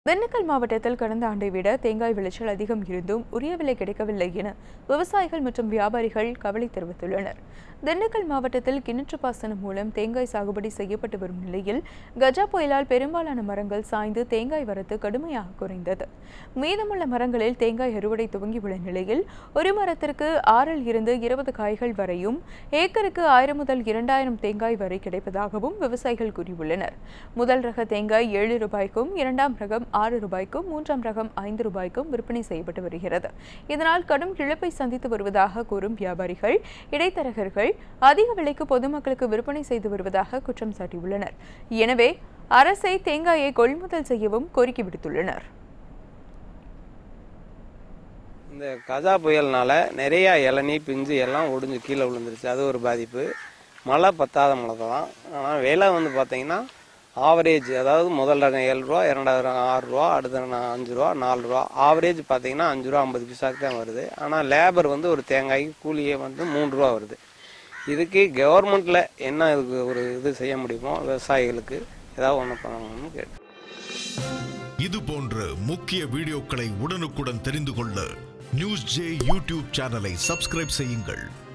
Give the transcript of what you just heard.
திண்டுக்கல் மாவட்டத்தில் கடந்த ஆண்டை விட தேங்காய் விளைச்சல் அதிகம் இருந்தும் உரிய விலை கிடைக்கவில்லை என விவசாயிகள் மற்றும் வியாபாரிகள் கவலை தெரிவித்துள்ளனர் திண்டுக்கல் மாவட்டத்தில் கிணற்று பாசனம் மூலம் தேங்காய் சாகுபடி செய்யப்பட்டு வரும் நிலையில் கஜா புயலால் பெரும்பாலான மரங்கள் சாய்ந்து தேங்காய் வரத்து கடுமையாக குறைந்தது மீதமுள்ள மரங்களில் தேங்காய் அறுவடை துவங்கியுள்ள நிலையில் ஒரு மரத்திற்கு ஆறில் இருந்து இருபது காய்கள் வரையும் ஏக்கருக்கு ஆயிரம் முதல் இரண்டாயிரம் தேங்காய் வரை கிடைப்பதாகவும் விவசாயிகள் கூறியுள்ளனர் முதல் ரக தேங்காய் ஏழு ரூபாய்க்கும் இரண்டாம் ரகம் ஆறு ரூபாய்க்கும் மூன்றாம் ரகம் ஐந்து ரூபாய்க்கும் விற்பனை செய்யப்பட்டு வருகிறது இதனால் கடும் இழப்பை சந்தித்து வருவதாக கூறும் வியாபாரிகள் இடைத்தரகர்கள் அதிக விலைக்கு பொதுமக்களுக்கு விற்பனை செய்து வருவதாக குற்றம் சாட்டியுள்ளனர் எனவே அரசை தேங்காயை கொள்முதல் செய்யவும் கோரிக்கை விடுத்துள்ளனர் இந்த கஜா புயல்னால நிறையா இளநீ பிஞ்சு எல்லாம் ஒடிஞ்சு கீழே விழுந்துருச்சு அது ஒரு பாதிப்பு மழை பத்தாத மழை தான் ஆனால் விலை வந்து பார்த்தீங்கன்னா ஆவரேஜ் அதாவது முதல் ரகம் ஏழு ரூபா இரண்டாவது ரகம் ஆறு ரூபா அடுத்த ரகம் அஞ்சு ரூபா நாலு ரூபா ஆவரேஜ் பார்த்தீங்கன்னா அஞ்சு ரூபா ஐம்பது பைசாக்கு தான் வருது ஆனால் லேபர் வந்து ஒரு தேங்காய்க்கு கூலியே வந்து மூணு ரூபா வருது இதுக்கு கவர்மெண்ட்டில் என்ன இதுக்கு ஒரு இது செய்ய முடியுமோ விவசாயிகளுக்கு ஏதாவது ஒன்று பண்ணணும்னு கேட்டு இது போன்ற முக்கிய வீடியோக்களை உடனுக்குடன் தெரிந்து கொள்ள நியூஸ் ஜே யூடியூப் சேனலை சப்ஸ்கிரைப் செய்யுங்கள்